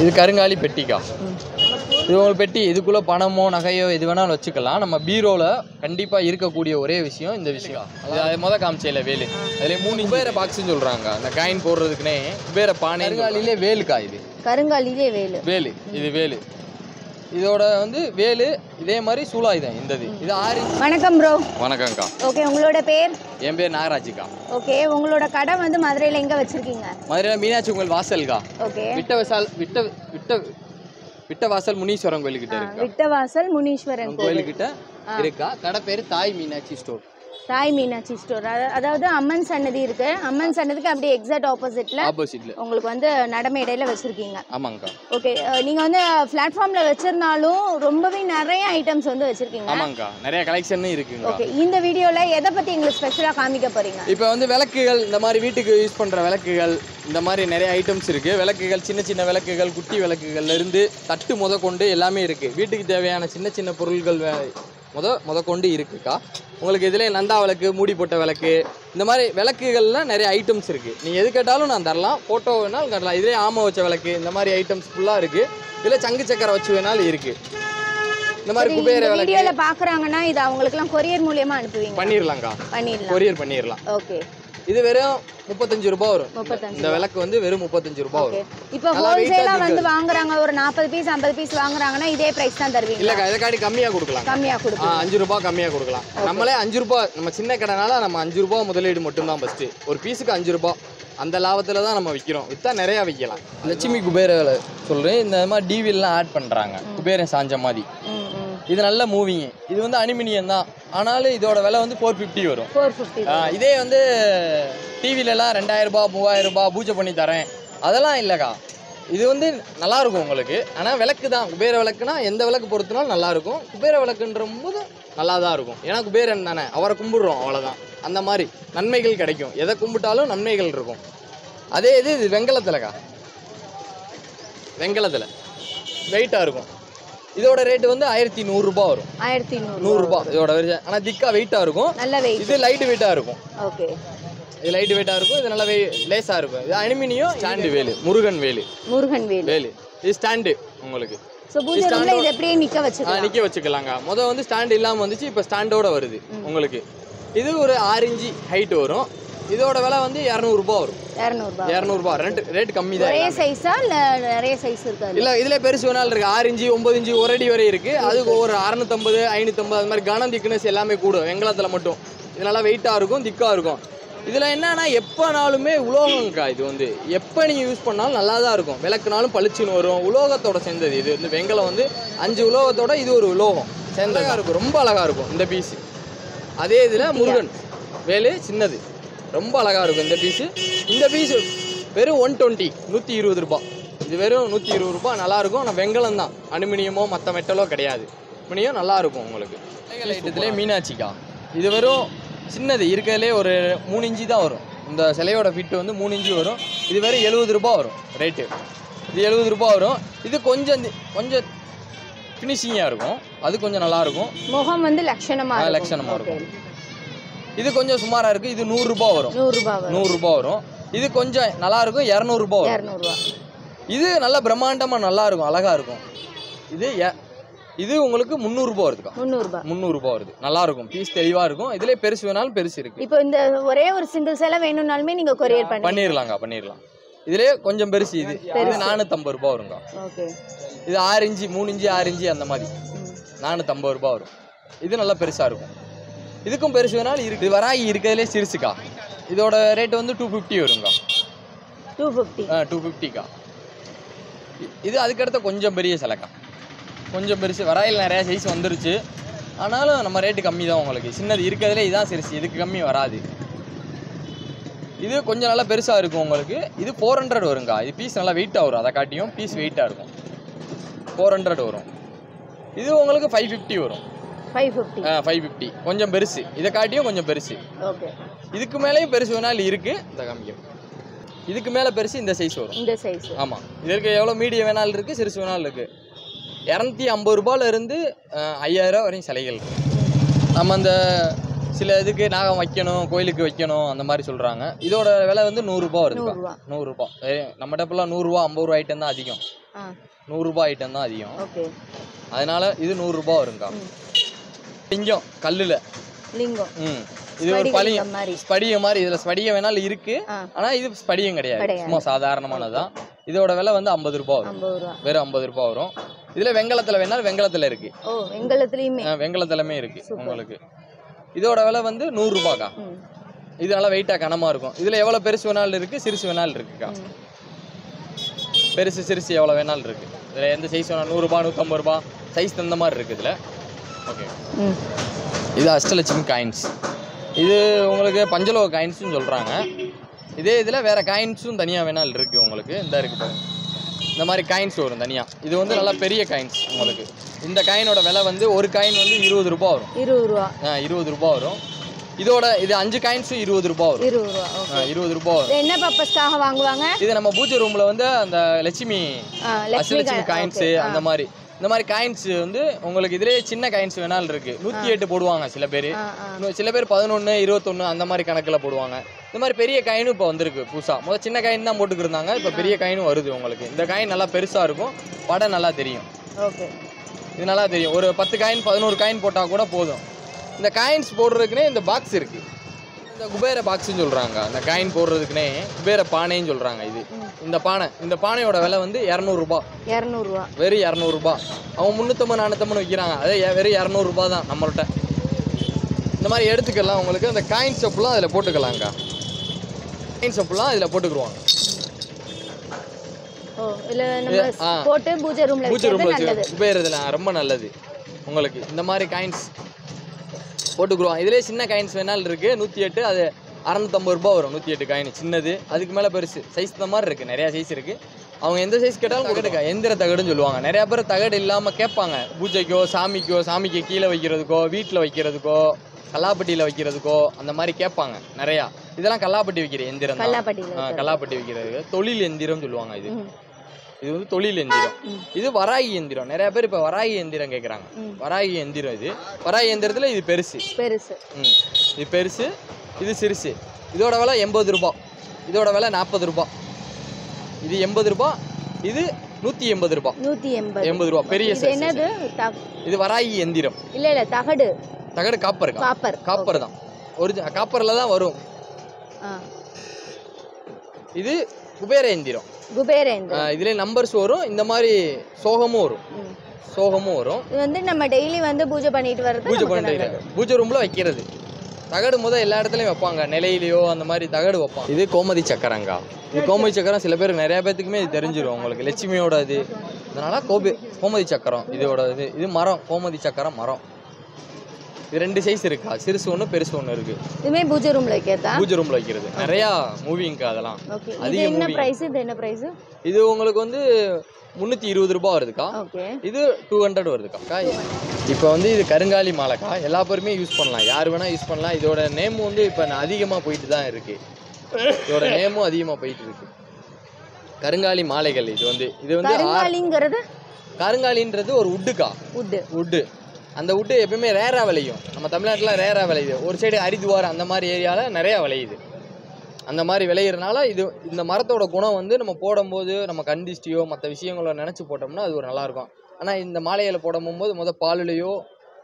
இது கருங்காலி பெட்டிக்கா இது உங்களுக்கு பெட்டி இதுக்குள்ளே பணமோ நகையோ எது வேணாலும் வச்சுக்கலாம் நம்ம பீரோவில் கண்டிப்பாக இருக்கக்கூடிய ஒரே விஷயம் இந்த விஷயம் அது அது முத காமிச்சேல வேலு அதுலேயே மூணு குபேர பாக்ஸ்னு சொல்கிறாங்க அந்த காயின் போடுறதுக்குனே குபேர பானை கருங்காலிலே வேலுக்கா இது கருங்காலிலே வேலு வேலு இது வேலு இதோட வந்து வேலு இதே மாதிரி சூலாயுதம் இந்த இது இது ஆறு வணக்கம் ப்ரோ வணக்கம்க்கா ஓகே உங்களோட பேர் என் பேர் நாகராஜுக்கா ஓகே உங்களோட கடை வந்து மதுரையில் எங்கே வச்சுருக்கீங்க மதுரையில் மீனாட்சி உங்கள் வாசல்கா ஓகே விட்ட வசால் விட்ட விட்ட விட்ட வாசல் முனீஸ்வரன் கோயிலுக்கிட்ட இருக்கா விட்டவாசல் முனீஸ்வரன் கோவில் கோயிலுக்கிட்ட இருக்கா கடை பேர் தாய் மீனாட்சி ஸ்டோர் தாய் மீனாட்சி ஸ்டோர் அதாவது அம்மன் சன்னதி இருக்கு அம்மன் சன்னதிக்கு அப்படியே எக்ஸாக்ட் ஆப்போசிட்ல ஆப்போசிட்ல உங்களுக்கு வந்து நடமேடையில் வச்சுருக்கீங்க ஆமாங்கக்கா ஓகே நீங்கள் வந்து பிளாட்ஃபார்மில் வச்சிருந்தாலும் ரொம்பவே நிறைய ஐட்டம்ஸ் வந்து வச்சுருக்கீங்க ஆமாங்கக்கா நிறைய கலெக்ஷன் இருக்குங்க ஓகே இந்த வீடியோவில் எதை பற்றி எங்களுக்கு ஸ்பெஷலாக காமிக்க போகிறீங்க இப்போ வந்து விளக்குகள் இந்த மாதிரி வீட்டுக்கு யூஸ் பண்ணுற விளக்குகள் இந்த மாதிரி நிறைய ஐட்டம்ஸ் இருக்குது விளக்குகள் சின்ன சின்ன விளக்குகள் குட்டி விளக்குகள்ல இருந்து தட்டு முத கொண்டு எல்லாமே இருக்குது வீட்டுக்கு தேவையான சின்ன சின்ன பொருள்கள் வே- முத முத கொண்டு இருக்குக்கா உங்களுக்கு இதிலே நந்தா விளக்கு மூடி போட்ட விளக்கு இந்த மாதிரி விளக்குகள்லாம் நிறைய ஐட்டம்ஸ் இருக்குது நீங்கள் எது கேட்டாலும் நான் தரலாம் ஃபோட்டோ வேணாலும் தரலாம் இதிலே ஆமை வச்ச விளக்கு இந்த மாதிரி ஐட்டம்ஸ் ஃபுல்லாக இருக்குது இதில் சங்கு சக்கரை வச்சு வேணாலும் இருக்குது இந்த மாதிரி குபேர இந்த விளக்கு வீடியோவில் பார்க்குறாங்கன்னா இது அவங்களுக்குலாம் கொரியர் மூலியமாக அனுப்புவீங்க பண்ணிடலாங்க்கா பண்ணிடலாம் கொரியர் பண்ணிடலாம் ஓகே இது வெறும் முப்பத்தஞ்சு ரூபாய் வரும் முப்பத்தஞ்சு இந்த விளக்கு வந்து வெறும் முப்பத்தஞ்சு ரூபாய் ஓகே வரும் இப்போ நல்லா weight ஆ ஹோல்சேலாக வந்து இருக்கு. வாங்குறாங்க ஒரு நாற்பது பீஸ் ஐம்பது பீஸ் வாங்குறாங்கன்னா இதே ப்ரைஸ் தான் தருவீங்க இல்லக்கா இதை காட்டி கம்மியா கொடுக்கலாம் கம்மியாக ஆ, கொடுப்பீங்க அஞ்சு ரூபாய் கம்மியா கொடுக்கலாம் நம்மளே அஞ்சு ரூபாய் நம்ம சின்ன கடைனால நம்ம அஞ்சு ரூபாய் முதலீடு மட்டும்தான் ஃபர்ஸ்ட் ஒரு பீஸுக்கு அஞ்சு ரூபாய் அந்த லாபத்துல தான் நம்ம விற்கிறோம் வித்தா நிறைய விற்கலாம் லட்சுமி குபேர சொல்றேன் இந்த மாதிரி டிவிலாம் ஆட் பண்றாங்க குபேரன் சாஞ்ச மாதிரி ம் ம் இது நல்ல மூவிங் இது வந்து அலுமினியம் தான் ஆனாலும் இதோட விலை வந்து ஃபோர் ஃபிஃப்டி வரும் ஃபோர் ஃபிஃப்டி ஆ, இதே வந்து டிவிலலாம் ரெண்டாயிரம் ரூபாய் மூவாயிரம் ரூபாய் பூஜை பண்ணி தரேன் அதெல்லாம் இல்லைக்கா இது வந்து நல்லா இருக்கும் உங்களுக்கு ஆனால் விளக்கு தான் குபேர விளக்குனா எந்த விளக்கு பொறுத்தினாலும் நல்லா இருக்கும் குபேர விளக்குன்ற போது நல்லா தான் இருக்கும் ஏன்னா குபேரன் தானே அவரை கும்பிடுறோம் அவ்வளோதான் அந்த மாதிரி நன்மைகள் கிடைக்கும் எதை கும்பிட்டாலும் நன்மைகள் இருக்கும் அதே இது இது வெங்கலத்திலக்கா வெங்கலத்தில் வெயிட்டாக இருக்கும் இதோட ரேட்டு வந்து ஆயிரத்தி நூறுரூபா வரும் ஆயிரத்தி நூறு நூறுரூபா இதோட வெரி ஆனால் திக்கா வெயிட்டாக இருக்கும் நல்ல வெயிட் இது லைட் வெயிட்டாக இருக்கும் ஓகே இது லைட் வெயிட்டாக இருக்கும் இது நல்லா வெய் லேஸாக இருக்கும் இது அலுமினியம் ஸ்டாண்டு வேலு முருகன் வேலு முருகன் வேல் வேலு இது ஸ்டாண்டு உங்களுக்கு ஸோ பூஜை ரூம்ல இது எப்படியே நிக்க ஆ, வச்சுக்கலாம் நிக்க வச்சுக்கலாங்க முத வந்து ஸ்டாண்ட் இல்லாமல் வந்துச்சு இப்போ ஸ்டாண்டோட வருது உங்களுக்கு இது ஒரு ஆறு இன்ச்சு ஹைட் வரும் இதோட விலை வந்து இரநூறுபா வரும் இரநூறுபா இரநூறுபா ரெண்டு ரேட் கம்மி தான் ஒரே சைஸா இல்ல நிறைய சைஸ் இருக்காது இல்ல இதுல பெருசு வேணாலும் இருக்கு ஆறு இன்ச்சு ஒன்பது இன்ச்சு ஒரு அடி வரை இருக்கு அதுக்கு ஒரு அறுநூத்தம்பது ஐநூத்தம்பது அது மாதிரி கனம் திக்னஸ் எல்லாமே கூடும் வெங்கலத்துல மட்டும் இது நல்லா வெயிட்டா இருக்கும் திக்கா இருக்கும் இதுல என்னன்னா எப்பனாலுமே உலோகம்க்கா இது வந்து எப்ப நீங்க யூஸ் பண்ணாலும் நல்லா தான் இருக்கும் விளக்குனாலும் பளிச்சுன்னு வரும் உலோகத்தோட சேர்ந்தது இது வந்து வெங்கலம் வந்து அஞ்சு உலோகத்தோட இது ஒரு உலோகம் சேர்ந்ததா இருக்கும் ரொம்ப அழகா இருக்கும் இந்த பீஸ் அதே இதுல முருகன் வேலு சின்னது ரொம்ப அழகா இருக்கும் இந்த பீஸ் இந்த பீஸ் வெறும் ஒன் டுவெண்ட்டி நூற்றி இருபது ரூபாய் இது வெறும் நூற்றி இருபது ரூபாய் நல்லா இருக்கும் ஆனால் வெங்கலம் தான் அலுமினியமோ மற்ற மெட்டலோ கிடையாது அலுமினியம் நல்லா இருக்கும் உங்களுக்கு ஐட்டத்துலேயே மீனாட்சிக்கா இது வெறும் சின்னது இருக்கிறதுலே ஒரு மூணு இன்ச்சு தான் வரும் இந்த சிலையோட ஃபிட் வந்து மூணு இன்ச்சு வரும் இது வெறும் எழுபது ரூபாய் வரும் ரேட்டு இது எழுபது ரூபாய் வரும் இது கொஞ்சம் தி- கொஞ்சம் ஃபினிஷிங்காக இருக்கும் அது கொஞ்சம் நல்லா இருக்கும் முகம் வந்து லட்சணமா ஆ, இருக்கும். லட்சணமா Okay. இருக்கும். இது கொஞ்சம் சுமாராக இருக்குது இது நூறுரூபா வரும் நூறு ரூபாய் வரும் நூறுரூபா வரும் இது கொஞ்சம் நல்லா இருக்கும் இரநூறுபா வரும் இரநூறுபா இது நல்ல பிரம்மாண்டமாக நல்லா இருக்கும் அழகா இருக்கும் இது எ- இது உங்களுக்கு முந்நூறுபா வருதுக்கா முந்நூறுபா முந்நூறுபா வருது நல்லா இருக்கும் பீஸ் தெளிவாக இருக்கும் இதுலேயே பெருசு வேணாலும் பெருசு இருக்கு இப்போ இந்த ஒரே ஒரு சிங்கிள் சேலை வேணும்னாலுமே நீங்க கொரியர் பண்ணி பண்ணிடலாங்க பண்ணிடலாம் இதுலேயே கொஞ்சம் பெருசு இது இது நானூற்றம்பது ரூபா வருங்க ஓகே இது ஆறு இன்ச்சு மூணு இன்ச்சு ஆறு இன்ச்சு அந்த மாதிரி நானூற்றம்பது ரூபா வரும் இது நல்லா பெருசாக இருக்கும் இதுக்கும் பெருசு வேணாலும் இருக்கு இது வராகி இருக்கிறதுலே சிறுசுக்கா இதோட ரேட் வந்து டூ ஃபிஃப்டி வருங்க டூ ஃபிஃப்டி டூ ஃபிஃப்டிக்கா இது அதுக்கடுத்த கொஞ்சம் பெரிய சிலைக்கா கொஞ்சம் பெருசு வராயில் நிறையா சைஸ் வந்துருச்சு ஆனாலும் நம்ம ரேட்டு கம்மி தான் உங்களுக்கு சின்னது இருக்கிறதுலே இதான் சிறுசு இதுக்கு கம்மி வராது இது கொஞ்சம் நல்லா பெருசாக இருக்கும் உங்களுக்கு இது ஃபோர் ஹண்ட்ரட் வருங்க இது பீஸ் நல்லா வெயிட்டாக வரும் அதை காட்டியும் பீஸ் வெயிட்டாக இருக்கும் ஃபோர் ஹண்ட்ரட் வரும் இது உங்களுக்கு ஃபைவ் ஃபிஃப்டி வரும் ஃபைவ் ஃபிஃப்டி ஃபைவ் ஃபிஃப்டி கொஞ்சம் பெருசு இதை காட்டியும் கொஞ்சம் பெருசு ஓகே இதுக்கு மேலேயும் பெருசு வேணாலும் இருக்குது இந்த காமிக்கும் இதுக்கு மேலே பெருசு இந்த சைஸ் வரும் இந்த சைஸ் ஆமாம் இதற்கு எவ்வளோ மீடியம் வேணாலும் இருக்குது சிறுசு வேணாலும் இருக்குது இரநூத்தி ஐம்பது ரூபாயில இருந்து அஹ், ஐயாயிரம் வரையும் சிலைகள் இருக்கு நம்ம அந்த சில இதுக்கு நாகம் வைக்கணும் கோயிலுக்கு வைக்கணும் அந்த மாதிரி சொல்கிறாங்க இதோட விலை வந்து நூறுரூபா வருதுப்பா நூறுரூவா நூறுரூபா நம்ம டப்பெல்லாம் நூறுரூவா ஐம்பது ரூபா ஐட்டம் தான் அதிகம் ஆ நூறுரூபா ஐட்டம் தான் அதிகம் ஓகே அதனால இது நூறுரூபா வரும்க்கா ம். இங்கம் கல்லில் லிங்கம் ம் இது ஒரு ஸ்படிக பழி லிங்கம் மாதிரி ஸ்படிகம் மாதிரி இதில் ஸ்படிகம் வேணாலும் இருக்கு ஆ ஆனால் இது ஸ்படிகம் கிடையாது கிடையாது. சும்மா சாதாரணமானது தான் இதோட விலை வந்து ஐம்பது ரூபா வரும் ஐம்பது ரூபா வெறும் ஐம்பது ரூபா வரும் இதில் வெங்கலத்தில் வேணாலும் வெங்கலத்தில் இருக்கு ஓ வெங்கலத்துலேயுமே ஆ, வெங்கலத்திலமே இருக்கு Super. உங்களுக்கு இதோட விலை வந்து நூறுரூபாக்கா ம் இது நல்லா வெயிட்டாக கனமாக இருக்கும் இதில் எவ்வளோ பெருசு வேணாலும் இருக்குது சிறுசு வேணாலும் இருக்குக்கா ம். பெருசு சிறுசு எவ்வளோ வேணாலும் இருக்குது இதில் எந்த சைஸ் வேணாலும் நூறுரூபா நூற்றம்பது ரூபா சைஸ் தகுந்த மாதிரி இருக்குது இதில் ஓகே ம் இது அஷ்டலட்சுமி காயின்ஸ் இது உங்களுக்கு பஞ்சலோக காயின்ஸ்னு சொல்கிறாங்க இதே இதில் வேறு காயின்ஸும் தனியாக வேணாலும் இருக்குது உங்களுக்கு இந்த இருக்கு பாருங்க இந்த மாதிரி காயின்ஸ் வரும் தனியாக இது வந்து நல்லா பெரிய காயின்ஸ் உங்களுக்கு இந்த காயினோட விலை வந்து ஒரு காயின் வந்து இருபது ரூபா வரும் இருபது ரூபா ஆ, இருபது ரூபா வரும் இதோட இது அஞ்சு காயின்ஸும் இருபது ரூபா வரும் இருபது ரூபா ஓகே ஆ, இருபது ரூபா வரும் இது என்ன பர்பஸ்க்காக வாங்குவாங்க இது நம்ம பூஜை ரூமில் வந்து அந்த லட்சுமி ஆ, லட்சுமி அஷ்டலட்சுமி கா- காயின்ஸு okay. ஆ. அந்த மாதிரி இந்த மாதிரி காயின்ஸ் வந்து உங்களுக்கு இதுலேயே சின்ன காயின்ஸ் வேணாலும் இருக்கு நூற்றி எட்டு போடுவாங்க சில பேர் ஆ, ஆ. இன்னும் சில பேர் பதினொன்று இருபத்தொன்று அந்த மாதிரி கணக்கில் போடுவாங்க இந்த மாதிரி பெரிய காயினும் இப்போ வந்திருக்கு புதுசாக முதல் சின்ன காயின் தான் போட்டுக்கிருந்தாங்க இப்போ பெரிய காயினும் வருது உங்களுக்கு இந்த காயின் நல்லா பெருசாக இருக்கும் படம் நல்லா தெரியும் ஓகே இது நல்லா தெரியும் ஒரு பத்து காயின் பதினோரு காயின் போட்டால் கூட போதும் இந்த காயின்ஸ் போடுறதுக்குனே இந்த பாக்ஸ் இருக்குது இந்த குபேர பாக்ஸ்னு சொல்கிறாங்க அந்த காயின் போடுறதுக்குனே குபேர பானைன்னு சொல்கிறாங்க இது ம். இந்த பானை இந்த பானையோட விலை வந்து இரநூறுபா இரநூறுவா வெறும் இரநூறுபா அவங்க முந்நூற்றம்பது நானூற்றம்பது விற்கிறாங்க அதே எ- வெறும் இரநூறுபா தான் நம்மள்ட்ட இந்த மாதிரி எடுத்துக்கலாம் உங்களுக்கு அந்த காயின் ஷாப்லாம் அதில் போட்டுக்கலாங்க்கா காயின் ஷாப்லாம் இதில் போட்டுக்குருவாங்க ஓ இல்ல நம்ம ஆ. போட்டு பூஜை ரூம்ல பூஜை வைக்கிறது ரூமில் நல்லது வச்சு உபயோகிறதுல ரொம்ப நல்லது உங்களுக்கு இந்த மாதிரி காயின்ஸ் போட்டுக்குருவாங்க இதிலே சின்ன காயின்ஸ் வேணாலும் இருக்குது நூற்றி எட்டு அது அறநூற்றம்பது ரூபா வரும் நூற்றி எட்டு காயின் சின்னது அதுக்கு மேலே பெருசு சைஸ் இந்த மாதிரி இருக்குது நிறையா சைஸ் இருக்குது அவங்க எந்த சைஸ் கேட்டாலும் தகடுக்கா எந்திர தகடுன்னு சொல்லுவாங்க நிறையா பேர் தகடு இல்லாமல் கேட்பாங்க பூஜைக்கோ சாமிக்கோ சாமிக்கு கீழே வைக்கிறதுக்கோ வீட்டில் வைக்கிறதுக்கோ கல்லாப்பட்டியில் வைக்கிறதுக்கோ அந்த மாதிரி கேட்பாங்க நிறையா இதெல்லாம் கல்லாப்பட்டி வைக்கிற எந்திரம் தான் கல்லாப்பட்டியில ஆ, கல்லாப்பட்டி வைக்கிறது தொழில் எந்திரம் சொல்லுவாங்க இது ம். இது வந்து தொழில் எந்திரம் ம். இது வராகி எந்திரம் நிறைய பேர் இப்போ வராகி எந்திரம் கேட்குறாங்க ம். வராகி எந்திரம் இது வராகி எந்திரத்தில் இது பெருசு பெருசு ம் இது பெருசு இது சிறுசு இதோட விலை எண்பது ரூபா இதோட விலை நாற்பது ரூபா இது எண்பது ரூபா இது நூற்றி எண்பது ரூபா நூத்தி எண்பது எண்பது ரூபா பெரிய இது size. என்னது த- இது வராகி எந்திரம் இல்ல இல்ல தகடு தகடு காப்பர் காப்பர் காப்பர் தான் ஒரிஜினல் காப்பரில் தான் வரும் ஆ. இது குபேர எந்திரம் குபேரேந்திர இதுலேயே நம்பர்ஸ் வரும் இந்த மாதிரி சோகமும் வரும் ம். சோகமும் வரும் இது வந்து நம்ம டெய்லி வந்து பூஜை பண்ணிட்டு வர்றது பூஜை நமக்கு பண்ணுறது நல்லது. பூஜை ரூமில் வைக்கிறது தகடு முத எல்லா இடத்துலையும் வைப்பாங்க நிலையிலையோ அந்த மாதிரி தகடு வைப்பாங்க இது கோமதி சக்கரங்கா இது கோமதி சக்கரம் சில பேர் நிறைய பேத்துக்குமே இது தெரிஞ்சிடும் உங்களுக்கு லட்சுமியோட இது அதனால கோபி கோமதி சக்கரம் இதோட இது இது மரம் கோமதி சக்கரம் மரம் இது ரெண்டு சைஸ் இருக்கா சிறுசு ஒன்று பெருசு ஒன்று இருக்கு இதுமே பூஜை ரூம்ல வைக்கிறதா பூஜை ரூமில் வைக்கிறது நிறையா மூவிங்க்கா அதெல்லாம் ஓகே இது அதிக என்ன moving. பிரைஸ் இது என்ன பிரைஸ் இது உங்களுக்கு வந்து முந்நூற்றி இருபது ரூபாய் வருதுக்கா ஓகே இது டூ ஹண்ட்ரட் வருதுக்கா இப்போ வந்து இது கருங்காலி மாலைக்கா எல்லா பேருமே யூஸ் பண்ணலாம் யார் வேணால் யூஸ் பண்ணலாம் இதோட நேம் வந்து இப்போ அதிகமாக போயிட்டு தான் இருக்கு இதோட நேமும் அதிகமாக போயிட்டு இருக்கு கருங்காலி மாலைகள் இது வந்து இது வந்து ஆ- கருங்காலிங்கிறது கருங்காலின்றது ஒரு உட்டுக்கா உட்டு உட்டு அந்த உட்டு எப்பயுமே ரேராக விளையும் நம்ம தமிழ்நாட்டில் ரேராக விளையுது ஒரு சைடு ஹரித்வார் அந்த மாதிரி ஏரியாவில் நிறையா விளையுது அந்த மாதிரி விளையிறனால இது இந்த மரத்தோட குணம் வந்து நம்ம போடும்போது நம்ம கண் திஷ்டியோ மற்ற விஷயங்களோ நினச்சி போட்டோம்னா அது ஒரு நல்லாயிருக்கும் ஆனால் இந்த மாலையில் போடும்போது முத பாலுலையோ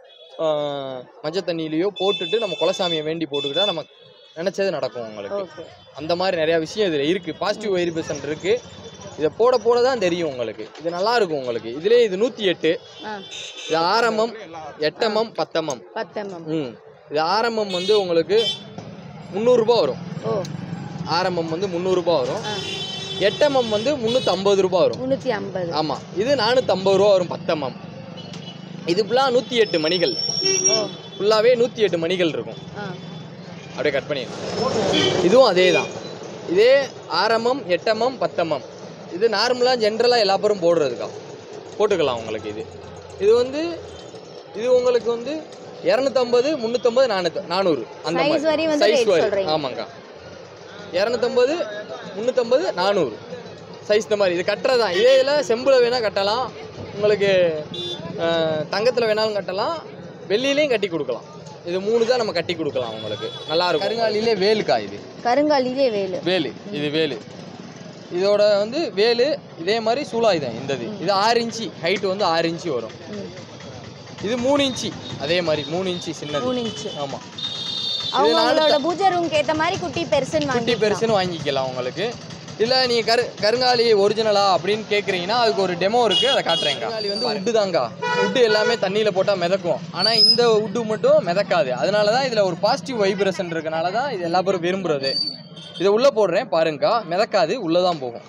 மஞ்சள் தண்ணியிலையோ போட்டுட்டு நம்ம குலசாமியை வேண்டி போட்டுக்கிட்டா நம்ம நினச்சது நடக்கும் உங்களுக்கு ஓகே அந்த மாதிரி நிறையா விஷயம் இதில் இருக்குது பாசிட்டிவ் வைப்ரேஷன் இருக்குது இதை போட போட தான் தெரியும் உங்களுக்கு இது நல்லா இருக்கும் உங்களுக்கு இதுலேயே இது நூற்றி எட்டு ஆ இது ஆரம்பம் எட்டமம் பத்தமம் பத்தம் ம் இது ஆரம்பம் வந்து உங்களுக்கு முந்நூறுரூபா வரும் ஓ ஆரம்பம் வந்து முந்நூறுரூபா வரும் ஆ எட்டமம் வந்து முந்நூற்றம்பது ரூபா வரும் முந்நூற்றி ஐம்பது ஆமாம் இது நானூற்றம்பது ரூபா வரும் பத்தமம் இது ஃபுல்லாக நூற்றி எட்டு மணிகள் ஓ ஃபுல்லாகவே நூற்றி எட்டு மணிகள் இருக்கும் ஆ அப்படியே கட் பண்ணிடலாம் இதுவும் அதே தான் இதே ஆரம்பம் எட்டமம் பத்தமம் இது நார்மலாக ஜென்ரலாக எல்லா பேரும் போடுறதுக்கா போட்டுக்கலாம் உங்களுக்கு இது இது வந்து இது உங்களுக்கு வந்து இரநூத்தம்பது முந்நூற்றம்பது நானூறு நானூறு அந்த Size வரி வந்து சைஸ் rate வரி சொல்றீங்க. ஆமாங்க்கா இரநூத்தம்பது முந்நூற்றம்பது நானூறு சைஸ் இந்த மாதிரி இது கட்டுறது தான் இதே இதில் செம்பில் வேணால் கட்டலாம் உங்களுக்கு தங்கத்தில் வேணாலும் கட்டலாம் வெள்ளியிலையும் கட்டி கொடுக்கலாம் இது மூணு தான் நம்ம கட்டி கொடுக்கலாம் உங்களுக்கு நல்லா இருக்கும் கருங்காலிலே வேலுக்கா இது கருங்காலிலே வேலு வேலு இது வேலு இதோட வந்து வேலு இதே மாதிரி சூலாயுதம் இந்த இது இது ஆறு இன்ச்சு ஹைட் வந்து ஆறு இன்ச்சு வரும் ம். இது மூணு இன்ச்சு அதே மாதிரி மூணு இன்ச்சு சின்னது மூணு இன்ச்சு ஆமாம் அவங்களோட பூஜை ரூம்க்கு ஏத்த மாதிரி குட்டி பெருசுன்னு குட்டி வாங்கி பெருசுன்னு வாங்கிக்கலாம் உங்களுக்கு இல்லை நீங்கள் கரு கருங்காலி ஒரிஜினலா அப்படின்னு கேட்குறீங்கன்னா அதுக்கு ஒரு டெமோ இருக்குது அதை காட்டுறேங்க கருங்காலி வந்து உட்டு தாங்க உட்டு எல்லாமே தண்ணியில் போட்டால் மிதக்கும் ஆனால் இந்த உட்டு மட்டும் மிதக்காது அதனால தான் இதில் ஒரு பாசிட்டிவ் வைப்ரேஷன் இருக்கனால தான் இது எல்லா பேரும் விரும்புறது இதை உள்ளே போடுறேன் பாருங்கக்கா மிதக்காது உள்ளே தான் போகும்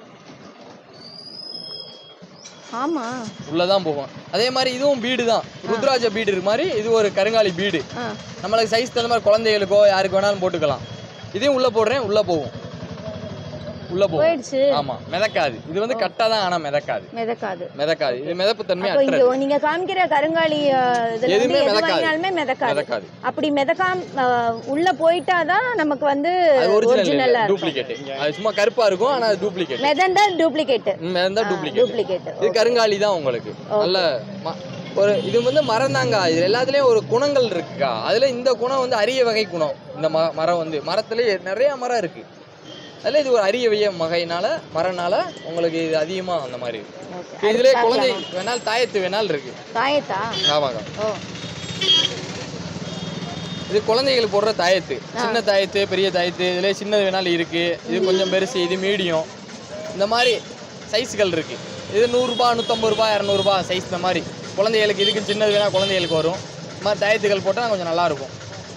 ஆமா உள்ளே தான் போகும் அதே மாதிரி இதுவும் பீடு தான் ருத்ராஜ பீடு இருக்கு மாதிரி இது ஒரு கருங்காலி பீடு ஆ நம்மளுக்கு சைஸ் தகுந்த மாதிரி குழந்தைகளுக்கோ யாருக்கு வேணாலும் போட்டுக்கலாம் இதையும் உள்ளே போடுறேன் உள்ளே போகும் உள்ளே போகும் போயிடுச்சு ஆமாம் மிதக்காது இது வந்து கட்டாக தான் ஆனால் மிதக்காது மிதக்காது மிதக்காது இது மிதப்பு தன்மை அப்போ அற்றது இங்க நீங்க காமிக்கிற கருங்காலி அஹ், இதுல வந்து எதுவுமே எது மிதக்காது. வாங்கினாலுமே மிதக்காது மிதக்காது அப்படி மிதக்காம அஹ், உள்ள போயிட்டாதான் நமக்கு வந்து அது ஒரிஜினல் ஒரிஜினலா இருக்கும் டூப்ளிகேட் அது சும்மா கருப்பா இருக்கும் ஆனா அது டூப்ளிகேட் மெதந்தா டூப்ளிகேட் மிதந்தா டூப்ளிகேட் டூப்ளிகேட் இது கருங்காலி தான் உங்களுக்கு நல்ல ம- ஒரு இது வந்து மரம் தாங்க இது எல்லாத்துலயும் ஒரு குணங்கள் இருக்குக்கா அதுல இந்த குணம் வந்து அரிய வகை குணம் இந்த ம மரம் வந்து மரத்துல நிறைய மரம் இருக்கு அதுல இது ஒரு அரிய வகை வகைனால மரனால உங்களுக்கு இது அதிகமா அந்த மாதிரி இருக்கு இதுல குழந்தை வேணால் தாயத்து வேணால் இருக்கு தாயத்தா ஆமாங்க ஓ இது குழந்தைகளுக்கு போடுற தாயத்து சின்ன தாயத்து பெரிய தாயத்து இதுல சின்னது வேணாலும் இருக்கு இது கொஞ்சம் பெருசு இது மீடியம் இந்த மாதிரி சைஸ்கள் இருக்கு இது நூறுரூபா நூற்றம்பது ரூபா இரநூறுபா சைஸ் இந்த மாதிரி குழந்தைகளுக்கு இதுக்கு சின்னது வேணா குழந்தைகளுக்கு வரும் இந்த மாதிரி தாயத்துகள் போட்டால் கொஞ்சம் நல்லா இருக்கும்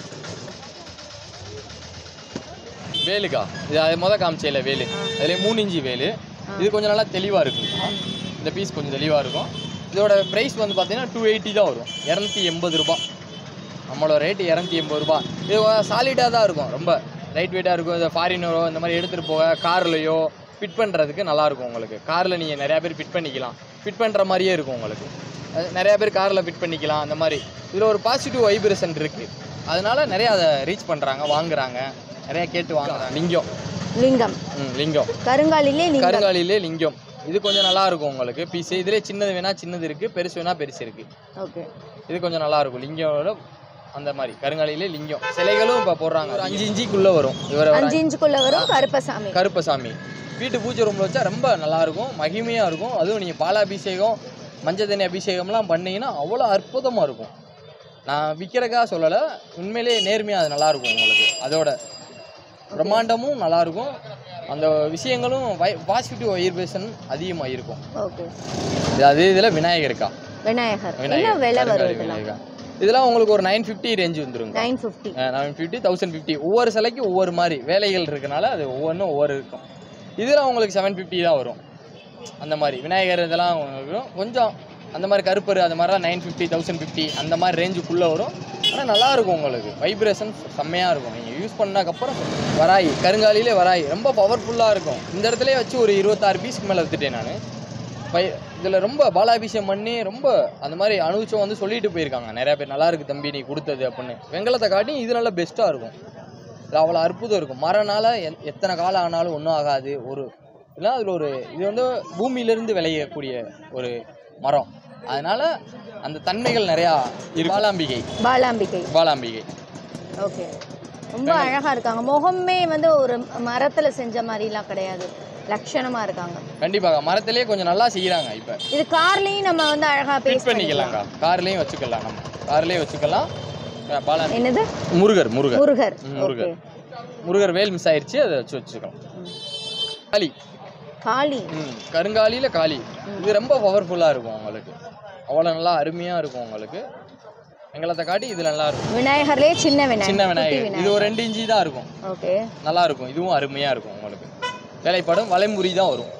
வேலுக்கா இது அது முத காமிச்சேல வேலு அதுல மூணு இன்ச்சு வேலு இது கொஞ்சம் நல்லா தெளிவாக இருக்கும் இந்த பீஸ் கொஞ்சம் தெளிவாக இருக்கும் இதோட ப்ரைஸ் வந்து பார்த்தீங்கன்னா டூ எயிட்டி தான் வரும் இரநூத்தி எண்பது ரூபாய் நம்மளோட ரேட்டு இரநூத்தி எண்பது ரூபாய் இது சாலிடாக தான் இருக்கும் ரொம்ப லைட் வெயிட்டாக இருக்கும் இந்த ஃபாரினரோ இந்த மாதிரி எடுத்துகிட்டு போக கார்லையோ ஃபிட் பண்ணுறதுக்கு நல்லாயிருக்கும் உங்களுக்கு காரில் நீங்கள் நிறையா பேர் ஃபிட் பண்ணிக்கலாம் ஃபிட் பண்ணுற மாதிரியே இருக்கும் உங்களுக்கு அது நிறையா பேர் காரில் ஃபிட் பண்ணிக்கலாம் அந்த மாதிரி இதில் ஒரு பாசிட்டிவ் வைப்ரேஷன் இருக்குது அதனால நிறையா அதை ரீச் பண்ணுறாங்க வாங்குறாங்க நிறையா கேட்டு வாங்குறாங்க லிங்கம் லிங்கம் ம் லிங்கம் கருங்காலிலே லிங்கம் கருங்காலிலே லிங்கம் இது கொஞ்சம் நல்லா இருக்கும் உங்களுக்கு பீஸ் இதுலேயே சின்னது வேணா சின்னது இருக்குது பெருசு வேணா பெருசு இருக்குது ஓகே இது கொஞ்சம் நல்லா இருக்கும் லிங்கோட அந்த மாதிரி கருங்காலிலே லிங்கம் சிலைகளும் இப்போ போடுறாங்க ஒரு அஞ்சு இஞ்சிக்குள்ளே வரும் இவரை அஞ்சு இன்ச்சுக்குள்ள வரும் கருப்பசாமி கருப்பசாமி வீட்டு பூஜை ரூமில் வச்சா ரொம்ப நல்லா இருக்கும் மகிமையாக இருக்கும் அதுவும் நீங்கள் பாலாபிஷேகம் மஞ்சள் தண்ணி அபிஷேகம்லாம் பண்ணீங்கன்னா அவ்வளோ அற்புதமாக இருக்கும் நான் விற்கிறக்கா சொல்லலை உண்மையிலேயே நேர்மையாக அது நல்லா இருக்கும் உங்களுக்கு அதோட பிரம்மாண்டமும் நல்லா இருக்கும் அந்த விஷயங்களும் வை பாசிட்டிவ் வைப்ரேஷன் அதிகமாக இருக்கும் ஓகே இது அதே இதில் விநாயகருக்கா விநாயகர் என்ன விநாயகர் விலை வரும் கருங்காலி இதெல்லாம் விநாயகர் இதெல்லாம் உங்களுக்கு ஒரு நைன் ஃபிஃப்டி ரேஞ்ச் வந்துருங்க nine fifty nine fifty thousand fifty ஒவ்வொரு சிலைக்கு ஒவ்வொரு மாதிரி வேலைகள் இருக்கனால அது ஒவ்வொன்றும் ஒவ்வொரு இருக்கும் இதில் உங்களுக்கு செவன் ஃபிஃப்டி தான் வரும் அந்த மாதிரி விநாயகர் இதெல்லாம் வரும் கொஞ்சம் அந்த மாதிரி கருப்பர் அந்த மாதிரிலாம் நைன் ஃபிஃப்டி தௌசண்ட் ஃபிஃப்டி அந்த மாதிரி ரேஞ்சுக்குள்ளே வரும் ஆனால் நல்லா இருக்கும் உங்களுக்கு வைப்ரேஷன் செம்மையாக இருக்கும் நீங்கள் யூஸ் பண்ணதுக்கப்புறம் வராய் கருங்காலிலே வராய் ரொம்ப பவர்ஃபுல்லாக இருக்கும் இந்த இடத்துலயே வச்சு ஒரு இருபத்தாறு பீஸ்க்கு மேலே வித்துட்டேன் நான் பை இதில் ரொம்ப பாலாபிஷேகம் பண்ணி ரொம்ப அந்த மாதிரி அனுபவிச்சம் வந்து சொல்லிட்டு போயிருக்காங்க நிறைய பேர் நல்லா இருக்கு தம்பி நீ கொடுத்தது அப்படின்னு வெங்கலத்தை காட்டி இது நல்லா பெஸ்ட்டாக இருக்கும் இது அவ்வளோ அற்புதம் இருக்கும் மரனால எத்- எத்தனை காலம் ஆனாலும் ஒன்றும் ஆகாது ஒரு இல்லை அதில் ஒரு இது வந்து பூமியிலிருந்து விளையக்கூடிய ஒரு மரம் அதனால அந்த தன்மைகள் நிறையா இருக்கு பாலாம்பிகை பாலாம்பிகை பாலாம்பிகை ஓகே ரொம்ப அழகா இருக்காங்க முகமே வந்து ஒரு மரத்துல செஞ்ச மாதிரிலாம் கிடையாது லட்சணமா இருக்காங்க கண்டிப்பாக மரத்திலே கொஞ்சம் நல்லா செய்கிறாங்க இப்போ இது கார்லயும் நம்ம வந்து அழகா ஃபிட் பேஸ்ட் பண்ணிக்கலாம் பண்ணிக்கலாங்க கார்லேயும் வச்சுக்கலாம் நம்ம கார்லேயும் வச்சுக்கலாம் அஹ் பாலாம்பி என்னது முருகர் முருகர் முருகர் ம், ஓகே முருகர் முருகர் வேல் மிஸ் ஆயிடுச்சு அதை வச்சு வச்சுக்கலாம் காளி காளி ம் கருங்காலியில் காளி இது ரொம்ப பவர்ஃபுல்லாக இருக்கும் உங்களுக்கு அவ்வளோ நல்லா அருமையாக இருக்கும் உங்களுக்கு எங்களத்தை காட்டி இதில் நல்லா இருக்கும் விநாயகர்லயே சின்ன விநாயகர் சின்ன குட்டி விநாயகர் இது ஒரு ரெண்டு இன்ச்சி தான் இருக்கும் ஓகே நல்லா இருக்கும் இதுவும் அருமையாக இருக்கும் உங்களுக்கு வேலைப்பாடும் வளைமுறி தான் வரும்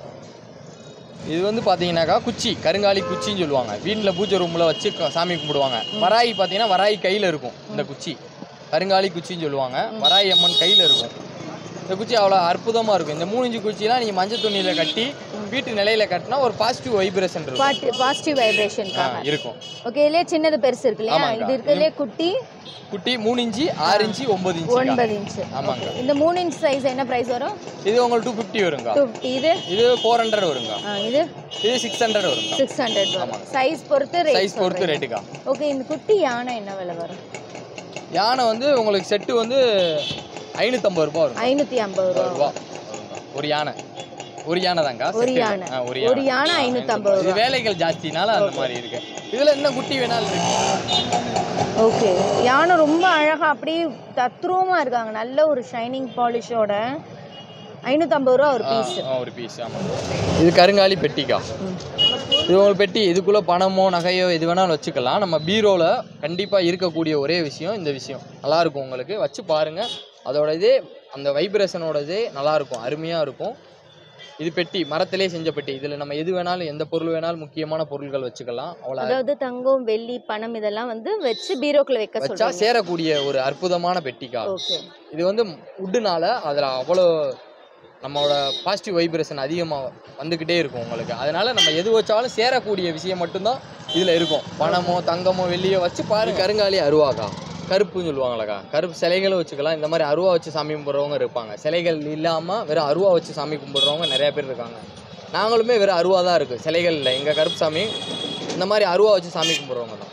இது வந்து பார்த்தீங்கன்னாக்கா குச்சி கருங்காலி குச்சின்னு சொல்லுவாங்க வீட்டில் பூஜை ரூமில் வச்சு க- சாமி கும்பிடுவாங்க வராய் பார்த்தீங்கன்னா வராய் கையில் இருக்கும் இந்த குச்சி கருங்காலி குச்சின்னு சொல்லுவாங்க வராய் அம்மன் கையில் இருக்கும் இந்த குச்சி அவ்வளோ அற்புதமாக இருக்கும் இந்த மூணு இன்ச்சு குச்சிலாம் நீங்கள் மஞ்சள் துணியில் கட்டி வீட்டு நிலையில கட்டினா ஒரு பாசிட்டிவ் வைப்ரேஷன் இருக்கும் பாசிட்டிவ் வைப்ரேஷன் ஆ, இருக்கும் ஓகே இதுலயே சின்னது பெருசு இருக்கு இல்லையா ஆமாங்கக்கா. இது இருக்கிறதுலே குட்டி குட்டி மூணு இன்ச்சு ஆறு இன்ச்சு ஒன்பது இன்ச்சு ஒன்பது இன்ச்சு ஆமாங்க இந்த மூணு இன்ச் சைஸ் என்ன பிரைஸ் வரும் இது உங்களுக்கு டூ ஃபிஃப்டி வருங்க டூ இது இது ஃபோர் ஹண்ட்ரட் வருங்க ஆ, இது இது சிக்ஸ் ஹண்ட்ரட் வருங்க சிக்ஸ் ஹண்ட்ரட் வரும் சைஸ் பொறுத்து ரேட் சைஸ் பொறுத்து ரேட்டுக்கா ஓகே இந்த குட்டி யானை என்ன விலை வரும் யானை வந்து உங்களுக்கு செட்டு வந்து ஐநூற்றம்பது ரூபா வரும் ஐநூத்தி ஐம்பது ரூபா ரூபா வருங்க. ஒரு யானை ஒரு யானை தாங்க ஒரு யானை. ஒரு ஒரு யானை ஆ, 550 இது வேலைகள் ஜாஸ்தினால அந்த மாதிரி இருக்கு இதுல என்ன குட்டி வேணாலும் இருக்கு ஓகே யானை ரொம்ப அழகா அப்படியே தத்ரூபமா இருக்காங்க நல்ல ஒரு ஷைனிங் பாலிஷோட ஐநூற்றம்பது ரூபா ஒரு பீஸ் ஆ, ஒரு பீஸ் ஆமா இது கருங்காலி பெட்டிக்கா இது ஒரு பெட்டி இதுக்குள்ள பணமோ நகையோ எது வேணாலும் வச்சுக்கலாம் நம்ம பீரோல கண்டிப்பா இருக்கக்கூடிய ஒரே விஷயம் இந்த விஷயம் நல்லா இருக்கும் உங்களுக்கு வச்சு பாருங்க அதோட இதே அந்த வைப்ரேஷனோட இதே நல்லா இருக்கும் அருமையா இருக்கும் இது பெட்டி மரத்திலே செஞ்ச பெட்டி இதுல நம்ம எது வேணாலும் எந்த பொருள் வேணாலும் முக்கியமான பொருட்கள் வச்சுக்கலாம் அவ்வளோ அதாவது தங்கம் வெள்ளி பணம் இதெல்லாம் வந்து வச்சு பீரோக்குள்ள வைக்க வச்சா சொல்றாங்க சேரக்கூடிய ஒரு அற்புதமான பெட்டிக்கா ஓகே இது வந்து உட்டுனால அதில் அவ்வளோ நம்மளோட பாசிட்டிவ் வைப்ரேஷன் அதிகமாக வந்துக்கிட்டே இருக்கும் உங்களுக்கு அதனால நம்ம எது வச்சாலும் சேரக்கூடிய விஷயம் மட்டும்தான் இதில் இருக்கும் பணமோ தங்கமோ வெள்ளியோ வச்சு பாரு கருங்காலி அருவாக்கா கருப்புன்னு சொல்லுவாங்களக்கா கருப்பு சிலைகளும் வச்சுக்கலாம் இந்த மாதிரி அருவா வச்சு சாமி கும்பிட்றவங்க இருப்பாங்க சிலைகள் இல்லாமல் வெறும் அருவா வச்சு சாமி கும்பிட்றவங்க நிறைய பேர் இருக்காங்க நாங்களுமே வெறும் அருவா தான் இருக்குது சிலைகள் இல்லை எங்கள் கருப்பு சாமி இந்த மாதிரி அருவா வச்சு சாமி கும்பிட்றவங்க தான்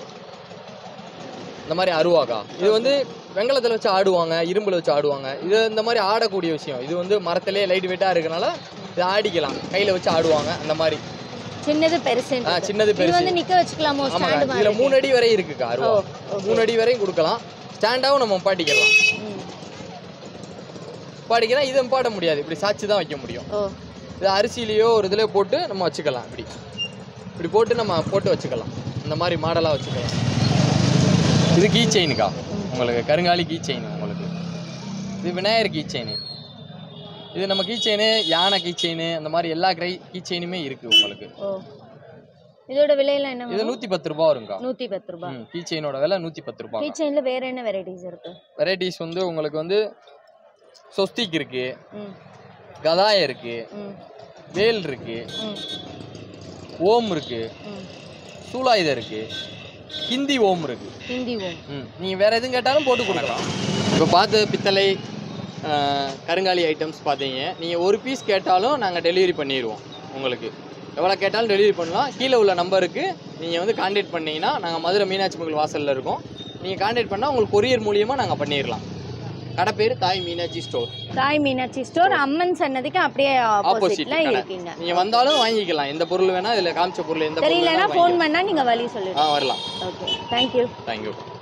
இந்த மாதிரி அருவாக்கா இது வந்து வெங்கலத்தில் வச்சு ஆடுவாங்க இரும்பில் வச்சு ஆடுவாங்க இது இந்த மாதிரி ஆடக்கூடிய விஷயம் இது வந்து மரத்திலே லைட் வெயிட்டாக இருக்கனால இதை ஆடிக்கலாம் கையில் வச்சு ஆடுவாங்க அந்த மாதிரி சின்னது பெருசு ஆ சின்னது இது பெருசு வந்து நிக்க வச்சுக்கலாமோ ஆமாங்க ஸ்டாண்ட் இதில் மாதிரி மூணு அடி வரை இருக்குக்கா அருவா ஓ, okay. மூணு அடி வரையும் கொடுக்கலாம் ஸ்டாண்டாகவும் நம்ம பாட்டிக்கலாம் ம். பாட்டிக்கலாம் இதை பாட முடியாது இப்படி சாட்சி தான் வைக்க முடியும் ஓ இது அரிசிலேயோ ஒரு இதில் போட்டு நம்ம வச்சுக்கலாம் இப்படி இப்படி போட்டு நம்ம போட்டு வச்சுக்கலாம் இந்த மாதிரி மாடலாக வச்சுக்கலாம் இது கீ செயினுக்கா உங்களுக்கு கருங்காலி கீ செயின் உங்களுக்கு இது விநாயகர் கீ செயின் இது நம்ம கீ செயின் யானை கீ செயின் அந்த மாதிரி எல்லா கிரை கீ செயினுமே இருக்குது உங்களுக்கு ஓ இதோட விலையெல்லாம் என்ன இது நூற்றி பத்து ரூபா வருங்கக்கா நூத்தி பத்து ரூபாய் ம் கீ செயினோட விலை நூற்றி பத்து ரூபா கிச்சன்ல வேற என்ன வெரைட்டிஸ் இருக்கு வெரைட்டிஸ் வந்து உங்களுக்கு வந்து சொஸ்திக் இருக்குது ம் கதாயம் இருக்குது ம் வேல் இருக்குது ம் ஓம் இருக்குது ம் சூலாயுதம் இருக்குது ஹிந்தி ஓம் இருக்குது ஹிந்தி ஓம் ம் நீங்கள் வேறு எதுவும் கேட்டாலும் போட்டு கொடுக்கலாம் இப்போ பார்த்த பித்தளை அஹ், கருங்காலி ஐட்டம்ஸ் பார்த்தீங்க நீங்கள் ஒரு பீஸ் கேட்டாலும் நாங்கள் டெலிவரி பண்ணிடுவோம் உங்களுக்கு எவ்வளோ கேட்டாலும் டெலிவரி பண்ணலாம் கீழே உள்ள நம்பருக்கு நீங்கள் வந்து காண்டாக்ட் பண்ணீங்கன்னா நாங்கள் மதுரை மீனாட்சி மகள் வாசலில் இருக்கோம் நீங்கள் காண்டாக்ட் பண்ணால் உங்களுக்கு கொரியர் மூலியமாக நாங்கள் பண்ணிடலாம் கடை பேர் தாய் மீனாட்சி ஸ்டோர் தாய் மீனாட்சி ஸ்டோர் அம்மன் சன்னதிக்கு அப்படியே ஆப்போசிட் ஆப்போசிட்ல இருக்கீங்க நீங்கள் வந்தாலும் வாங்கிக்கலாம் எந்த பொருள் வேணால் இதில் காமிச்ச பொருள் எந்த பொருள் தெரியலன்னா வேணாலும் ஃபோன் பண்ணா நீங்க வழி வாங்கிக்கலாம். சொல்லிடுங்க ஆ வரலாம் ஓகே தேங்க்யூ தேங்க்யூ